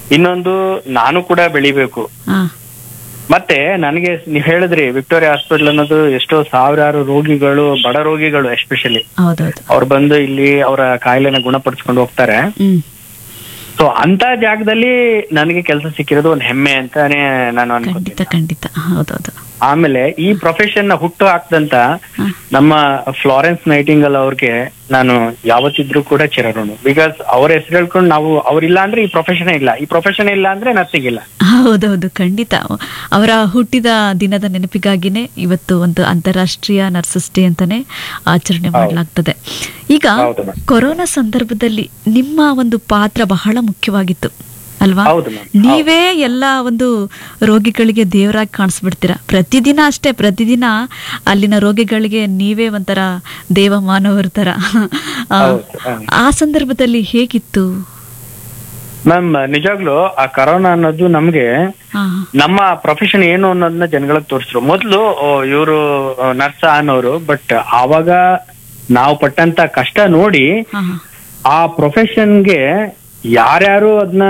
ಇನ್ನೊಂದು ನಾನು ಕೂಡ ಬೆಳಿಬೇಕು ಹಾ ಮತ್ತೆ ನನಗೆ ನೀವ್ ಹೇಳಿದ್ರಿ ವಿಕ್ಟೋರಿಯಾ ಹಾಸ್ಪಿಟಲ್ ಅನ್ನೋದು ಎಷ್ಟೋ ಸಾವಿರಾರು ರೋಗಿಗಳು ಬಡ ರೋಗಿಗಳು ಎಸ್ಪೆಷಲಿ ಹೌದೌದು ಅವ್ರು ಬಂದು ಇಲ್ಲಿ ಅವರ ಕಾಯಿಲೆನ ಗುಣಪಡಿಸ್ಕೊಂಡು ಹೋಗ್ತಾರೆ ಹ್ಮ್ ಸೊ ಅಂತ ಜಾಗದಲ್ಲಿ ನನಗೆ ಕೆಲಸ ಸಿಕ್ಕಿರೋದು ಒಂದು ಹೆಮ್ಮೆ ಅಂತಾನೆ ನಾನು ಅನ್ಕೋತೀನಿ ಖಂಡಿತ ಖಂಡಿತ ಹೌದೌದು ಆಮೇಲೆ ಈ ಪ್ರೊಫೆಷನ್ ನ ಹುಟ್ಟು ಹಾಕ್ದಂತ ಹಾ. ನಮ್ಮ ಫ್ಲಾರೆನ್ಸ್ ನೈಟಿಂಗಲ್ ಅವ್ರಿಗೆ ನಾನು ಯಾವತ್ತಿದ್ರು ಕೂಡ ಚಿರಋಣು ಬಿಕಾಸ್ ಅವ್ರ ಹೆಸರು ಹೇಳ್ಕೊಂಡು ನಾವು ಅವ್ರಿಲ್ಲ ಅಂದ್ರೆ ಈ ಪ್ರೊಫೆಷನ್ ಇಲ್ಲ ಈ ಪ್ರೊಫೆಷನ್ ಇಲ್ಲ ಅಂದ್ರೆ ನರ್ಸಿಂಗ್ ಇಲ್ಲ ಹೌದೌದು ಖಂಡಿತ ಅವರ ಹುಟ್ಟಿದ ದಿನದ ನೆನಪಿಗಾಗಿನೇ ಇವತ್ತು ಒಂದು ಅಂತಾರಾಷ್ಟ್ರೀಯ ನರ್ಸಸ್ ಡೇ ಅಂತಾನೆ ಆಚರಣೆ ಮಾಡಲಾಗ್ತದೆ ಈಗ ಹೌದು ma'am. ಕೊರೋನಾ ಸಂದರ್ಭದಲ್ಲಿ ನಿಮ್ಮ ಒಂದು ಪಾತ್ರ ಬಹಳ ಮುಖ್ಯವಾಗಿತ್ತು ಅಲ್ವಾ ಹೌದು ಮ್ಯಾಮ್ ನೀವೇ ಎಲ್ಲ ಒಂದು ರೋಗಿಗಳಿಗೆ ದೇವರಾಗಿ ಕಾಣಿಸ್ಬಿಡ್ತೀರಾ ಪ್ರತಿದಿನ ಅಷ್ಟೇ ಪ್ರತಿದಿನ ಅಲ್ಲಿನ ರೋಗಿಗಳಿಗೆ ನೀವೇ ಒಂಥರ ದೇವ ಮಾನವರ ತರ ಆ, ಹೌದು, ಹೌದು. ಆ ಸಂದರ್ಭದಲ್ಲಿ ಹೇಗಿತ್ತು ಮ್ಯಾಮ್ ನಿಜಾಗ್ಲೂ ಆ ಕರೋನಾ ಅನ್ನೋದು ನಮ್ಗೆ ಹಾ ನಮ್ಮ ಪ್ರೊಫೆಷನ್ ಏನು ಅನ್ನೋದನ್ನ ಜನಗಳಿಗೆ ತೋರಿಸಿದ್ರು ಮೊದಲು ಇವರು ನರ್ಸ್ ಅನ್ನೋರು ಬಟ್ ಆವಾಗ ನಾವು ಪಟ್ಟಂತ ಕಷ್ಟ ನೋಡಿ ಹಾ ಹಾ ಆ ಪ್ರೊಫೆಷನ್ಗೆ ಯಾರ್ಯಾರು ಅದನ್ನ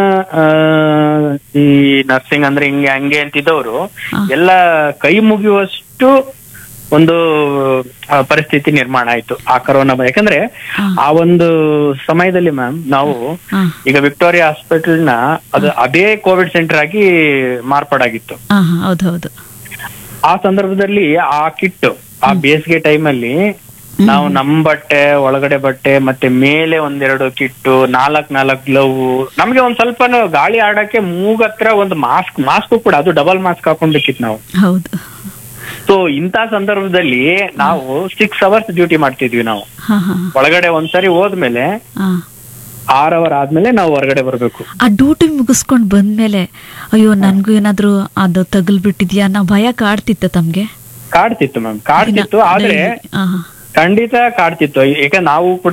ಈ ನರ್ಸಿಂಗ್ ಅಂದ್ರೆ ಹಿಂಗೆ ಹಂಗೆ ಅಂತಿದ್ದವರು ಹಾ. ಎಲ್ಲ ಕೈ ಮುಗಿಯುವಷ್ಟು ಒಂದು ಆ, ಪರಿಸ್ಥಿತಿ ನಿರ್ಮಾಣ ಆಯ್ತು ಆ ಕರೋನಾ ಬ- ಯಾಕಂದ್ರೆ ಹಾ. ಆ ಒಂದು ಸಮಯದಲ್ಲಿ ಮ್ಯಾಮ್ ನಾವು ಹಾ ಈಗ ವಿಕ್ಟೋರಿಯಾ ಹಾಸ್ಪಿಟಲ್ ನ ಅದು ಅದೇ ಕೋವಿಡ್ ಸೆಂಟರ್ ಆಗಿ ಮಾರ್ಪಾಡಾಗಿತ್ತು ಹಾ ಹಾ ಹೌದು ಹೌದು ಆ ಸಂದರ್ಭದಲ್ಲಿ ಆ ಕಿಟ್ ಆ ಬೇಸಿಗೆ ಟೈಮಲ್ಲಿ ನಾವು ನಮ್ ಬಟ್ಟೆ ಒಳಗಡೆ ಬಟ್ಟೆ ಮತ್ತೆ ಮೇಲೆ ಒಂದೆರಡು ಕಿಟ್ಟು ನಾಲ್ಕ್ ನಾಲ್ಕ್ ಗ್ಲವ್ ನಮ್ಗೆ ಒಂದ್ ಸ್ವಲ್ಪ ಗಾಳಿ ಆಡಕ್ಕೆ ಮೂಗತ್ರ ಒಂದು ಮಾಸ್ಕ್ ಮಾಸ್ಕ್ ಕೂಡ ಅದು ಡಬಲ್ ಮಾಸ್ಕ್ ಹಾಕೊಂಡ್ಬೇಕಿತ್ತು ನಾವು ಹೌದು ಸೊ ಇಂಥ ಸಂದರ್ಭದಲ್ಲಿ ನಾವು ಸಿಕ್ಸ್ ಅವರ್ಸ್ ಡ್ಯೂಟಿ ಮಾಡ್ತಿದ್ವಿ ನಾವು ಹಾ ಹಾ ಒಳಗಡೆ ಒಂದ್ಸರಿ ಹೋದ್ಮೇಲೆ ಹಾ ಆರ್ ಅವರ್ ಆದ್ಮೇಲೆ ನಾವು ಹೊರಗಡೆ ಬರ್ಬೇಕು ಆ ಡ್ಯೂಟಿ ಮುಗಿಸ್ಕೊಂಡ್ ಬಂದ್ಮೇಲೆ ಅಯ್ಯೋ ನನ್ಗೂ ಏನಾದ್ರೂ ಅದು ತಗಲ್ ಬಿಟ್ಟಿದ್ಯಾ ಅನ್ನೋ ಭಯ ಕಾಡ್ತಿತ್ತ ತಮ್ಗೆ ಕಾಡ್ತಿತ್ತು ಮ್ಯಾಮ್ ಕಾಡ್ತಿತ್ತು ಆದ್ರೆ ಹಾ, ಹಾ. ಖಂಡಿತ ಕಾಡ್ತಿತ್ತು ಯಾಕೆ ನಾವು ಕೂಡ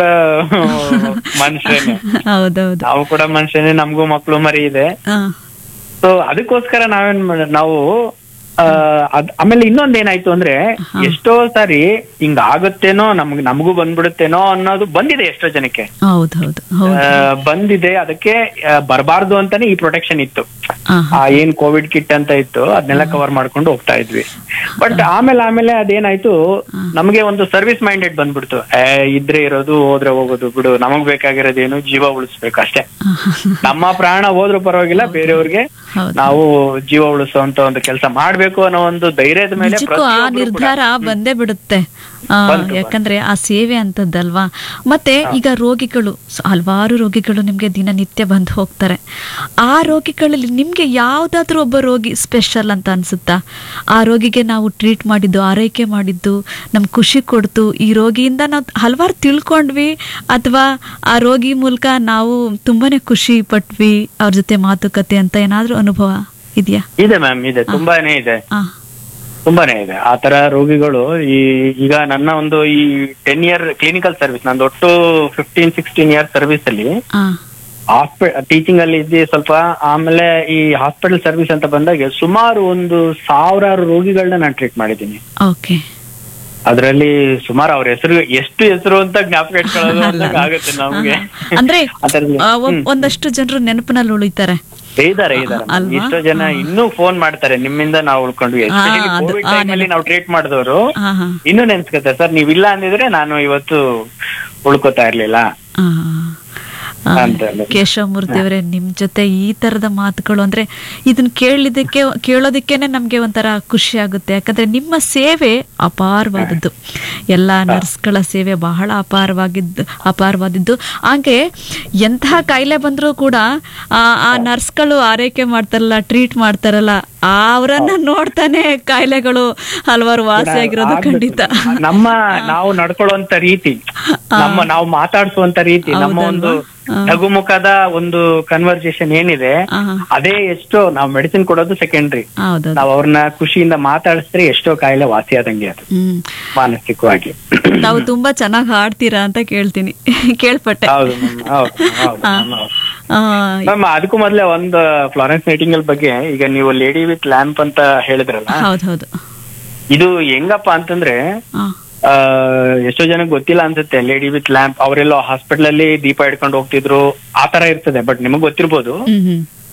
ಮನುಷ್ಯನೇ ಹೌದೌದು ನಾವು ಕೂಡ ಮನುಷ್ಯನೇ ನಮಗೂ ಮಕ್ಳು ಮರಿ ಇದೆ ಹಾ ಸೊ ಅದಕ್ಕೋಸ್ಕರ ನಾವೇನ್ ಮಾಡ- ನಾವು ಆ, ಅದ್ ಆಮೇಲೆ ಇನ್ನೊಂದ್ ಏನಾಯ್ತು ಅಂದ್ರೆ ಎಷ್ಟೋ ಸಾರಿ ಹಿಂಗ ಆಗುತ್ತೇನೋ ನಮ್ಗ್ ನಮಗೂ ಬಂದ್ಬಿಡುತ್ತೇನೋ ಅನ್ನೋದು ಬಂದಿದೆ ಎಷ್ಟೋ ಜನಕ್ಕೆ ಹೌದು ಹೌದು ಹೌದು ಆ, ಬಂದಿದೆ ಅದಕ್ಕೆ ಬರಬಾರ್ದು ಅಂತಾನೆ ಈ ಪ್ರೊಟೆಕ್ಷನ್ ಇತ್ತು ಹಾ ಆ ಏನ್ ಕೋವಿಡ್ ಕಿಟ್ ಅಂತ ಇತ್ತು ಅದನ್ನೆಲ್ಲ ಕವರ್ ಮಾಡ್ಕೊಂಡು ಹೋಗ್ತಾ ಇದ್ವಿ ಬಟ್ ಆಮೇಲೆ ಆಮೇಲೆ ಅದೇನಾಯ್ತು ನಮಗೆ ಒಂದು ಸರ್ವಿಸ್ ಮೈಂಡೆಡ್ ಬಂದ್ಬಿಡ್ತು ಏ, ಇದ್ರೆ ಇರೋದು ಹೋದ್ರೆ ಹೋಗೋದು ಬಿಡು ನಮಗ್ ಬೇಕಾಗಿರೋದೇನು ಜೀವ ಉಳಿಸ್ಬೇಕು ಅಷ್ಟೇ ನಮ್ಮ ಪ್ರಾಣ ಹೋದ್ರೂ ಪರವಾಗಿಲ್ಲ ಬೇರೆಯವ್ರಿಗೆ ಹೌದು ನಾವು ಜೀವ ಉಳಿಸುವಂತ ಒಂದು ಕೆಲಸ ಮಾಡ್ಬೇಕು ಅನ್ನೋ ಒಂದು ಧೈರ್ಯದ ಮೇಲೆ ನಿಜಕ್ಕೂ ಆ ಪ್ರತಿಯೊಬ್ರು ಕೂಡ- ನಿರ್ಧಾರ ಬಂದೇ ಬಿಡುತ್ತೆ ಆ, ಯಾಕಂದ್ರೆ ಆ ಸೇವೆ ಅಂತದ್ದಲ್ವಾ ಮತ್ತೆ ಈಗ ರೋಗಿಗಳು ಸ- ಹಲವಾರು ರೋಗಿಗಳು ನಿಮ್ಗೆ ದಿನನಿತ್ಯ ಬಂದು ಹೋಗ್ತಾರೆ ಆ ರೋಗಿಗಳಲ್ಲಿ ನಿಮ್ಗೆ ಯಾವ್ದಾದ್ರೂ ಒಬ್ಬ ರೋಗಿ ಸ್ಪೆಷಲ್ ಅಂತ ಅನ್ಸುತ್ತಾ ಆ ರೋಗಿಗೆ ನಾವು ಟ್ರೀಟ್ ಮಾಡಿದ್ದು ಆರೈಕೆ ಮಾಡಿದ್ದು ನಮ್ಗೆ ಖುಷಿ ಕೊಡ್ತು ಈ ರೋಗಿಯಿಂದ ನಾವು ಹಲವಾರು ತಿಳ್ಕೊಂಡ್ವಿ ಅಥವಾ ಆ ರೋಗಿ ಮೂಲಕ ನಾವು ತುಂಬಾನೇ ಖುಷಿ ಪಟ್ವಿ ಅವ್ರ ಜೊತೆ ಮಾತುಕತೆ ಅಂತ ಏನಾದ್ರೂ ಅನುಭವ ಇದೆಯಾ ಇದೆ ಮ್ಯಾಮ್ ಇದೆ ತುಂಬಾನೇ ಇದೆ ಆ ತುಂಬಾನೇ ಇದೆ ಆ ತರ ರೋಗಿಗಳು ಈ ಈಗ ನನ್ನ ಒಂದು ಈ ಟೆನ್ ಇಯರ್ ಕ್ಲಿನಿಕಲ್ ಸರ್ವಿಸ್ ನಂದು ಒಟ್ಟು ಫಿಫ್ಟೀನ್ ಸಿಕ್ಸ್ಟೀನ್ ಇಯರ್ ಸರ್ವಿಸ್ ಅಲ್ಲಿ ಆ ಟೀಚಿಂಗ್ ಅಲ್ಲಿ ಇದ್ದೆ ಸ್ವಲ್ಪ ಆಮೇಲೆ ಈ ಹಾಸ್ಪಿಟಲ್ ಸರ್ವಿಸ್ ಅಂತ ಬಂದಾಗ ಸುಮಾರು ಒಂದು ಸಾವಿರಾರು ರೋಗಿಗಳನ್ನ ನಾನು ಟ್ರೀಟ್ ಮಾಡಿದ್ದೀನಿ ಓಕೆ ಅದರಲ್ಲಿ ಸುಮಾರು ಅವ್ರ ಹೆಸರು ಎಷ್ಟು ಹೆಸರು ಅಂತ ಜ್ಞಾಪಕ ಇಟ್ಕೊಳ್ಳೋದು ಅಂದಂಗೆ ಆಗುತ್ತೆ ನಮ್ಗೆ ಅಂದ್ರೆ ಅದರಲ್ಲಿ ಆ, ಒ- ಒಂದಷ್ಟು ಜನರು ನೆನಪಿನಲ್ಲಿ ಉಳಿತಾರೆ ಇದಾರೆ ಇದಾರೆ ಅಲ್ವಾ? ಎಷ್ಟೋ ಜನ ಇನ್ನೂ ಫೋನ್ ಮಾಡ್ತಾರೆ ನಿಮ್ಮಿಂದ ನಾವು ಉಳ್ಕೊಂಡ್ವಿ ಹಾ, ಅದು- ಕೋವಿಡ್ ಆ ಟೈಮ್ ಅಲ್ಲಿ ನಾವು ಟ್ರೀಟ್ ಮಾಡಿದವರು ಹಾ ಹಾ ಇನ್ನೂ ನೆನ್ಸ್ಕೊತಾರೆ ಸರ್ ನೀವಿಲ್ಲ ಅಂದಿದ್ರೆ ನಾನು ಇವತ್ತು ಉಳ್ಕೋತಾ ಇರ್ಲಿಲ್ಲ ಆ, ಆ, ಅಂತ ಹೇಳಿ. ಕೇಶವಮೂರ್ತಿ ಅವರೇ ನಿಮ್ ಜೊತೆ ಈ ತರದ ಮಾತುಗಳು ಅಂದ್ರೆ ಇದನ್ನ ಕೇಳಿದಕ್ಕೆ ಕೇಳೋದಕ್ಕೇನೆ ನಮ್ಗೆ ಒಂಥರ ಖುಷಿ ಆಗುತ್ತೆ ಯಾಕಂದ್ರೆ ನಿಮ್ಮ ಸೇವೆ ಅಪಾರವಾದದ್ದು ಎಲ್ಲ ನರ್ಸ್ಗಳ ಸೇವೆ ಬಹಳ ಅಪಾರವಾಗಿದ್ದು ಅಪಾರವಾದಿದ್ದು ಹಾಗೆ ಎಂತಹ ಕಾಯಿಲೆ ಬಂದರೂ ಕೂಡ ಆ ಆ ನರ್ಸ್ಗಳು ಆರೈಕೆ ಮಾಡ್ತಾರಲ್ಲ ಟ್ರೀಟ್ ಮಾಡ್ತಾರಲ್ಲ ಅವರನ್ನ ನೋಡ್ತಾನೆ ಕಾಯಿಲೆಗಳು ಹಲವಾರು ವಾಸಿಯಾಗಿರೋದು ಖಂಡಿತ ನಮ್ಮ ನಾವು ನಡ್ಕೊಳ್ಳುವಂತ ರೀತಿ ನಮ್ಮ ನಾವು ಮಾತಾಡ್ಸುವಂತ ರೀತಿ ನಮ್ಮ ಒಂದು ನಗುಮುಖದ ಒಂದು ಕನ್ವರ್ಸೇಷನ್ ಏನಿದೆ ಆ, ಅದೇ ಎಷ್ಟೋ ನಾವು ಮೆಡಿಸಿನ್ ಕೊಡೋದು ಸೆಕೆಂಡ್ರಿ ಹೌದೌದು ನಾವು ಅವ್ರನ್ನ ಖುಷಿಯಿಂದ ಮಾತಾಡಿಸಿದ್ರೆ ಎಷ್ಟೋ ಕಾಯಿಲೆ ವಾಸಿಯಾದಂಗೆ ಅದು ಹ್ಮ್ ಮಾನಸಿಕವಾಗಿ ತಾವು ತುಂಬಾ ಚೆನ್ನಾಗಿ ಹಾಡ್ತೀರಾ ಅಂತ ಕೇಳ್ತೀನಿ ಕೇಳ್ಪಟ್ಟೆ ಹೌದು ma'am. ಹೌದು ಹೌದು ಆ. ma'am, ಹೌದು. ಆ, ಮ್ಯಾಮ್ ಅದಕ್ಕೂ ಮೊದ್ಲೇ ಒಂದು ಫ್ಲಾರೆನ್ಸ್ ನೈಟಿಂಗಲ್ ಬಗ್ಗೆ ಈಗ ನೀವು ಲೇಡಿ ವಿತ್ ಲ್ಯಾಂಪ್ ಅಂತ ಹೇಳಿದ್ರಲ್ಲ ಹೌದ್ ಹೌದು ಇದು ಹೆಂಗಪ್ಪ ಅಂತಂದ್ರೆ ಆ, ಆ, ಎಷ್ಟೋ ಜನಕ್ಕೆ ಗೊತ್ತಿಲ್ಲ ಅನ್ಸುತ್ತೆ ಲೇಡಿ ವಿತ್ ಲ್ಯಾಂಪ್ ಅವರೆಲ್ಲೋ ಹಾಸ್ಪಿಟಲ್ ಅಲ್ಲಿ ದೀಪ ಹಿಡ್ಕೊಂಡು ಹೋಗ್ತಿದ್ರು ಆ ತರ ಇರ್ತದೆ ಬಟ್ ನಿಮಗ್ ಗೊತ್ತಿರ್ಬೋದು ಹ್ಮ್ ಹ್ಮ್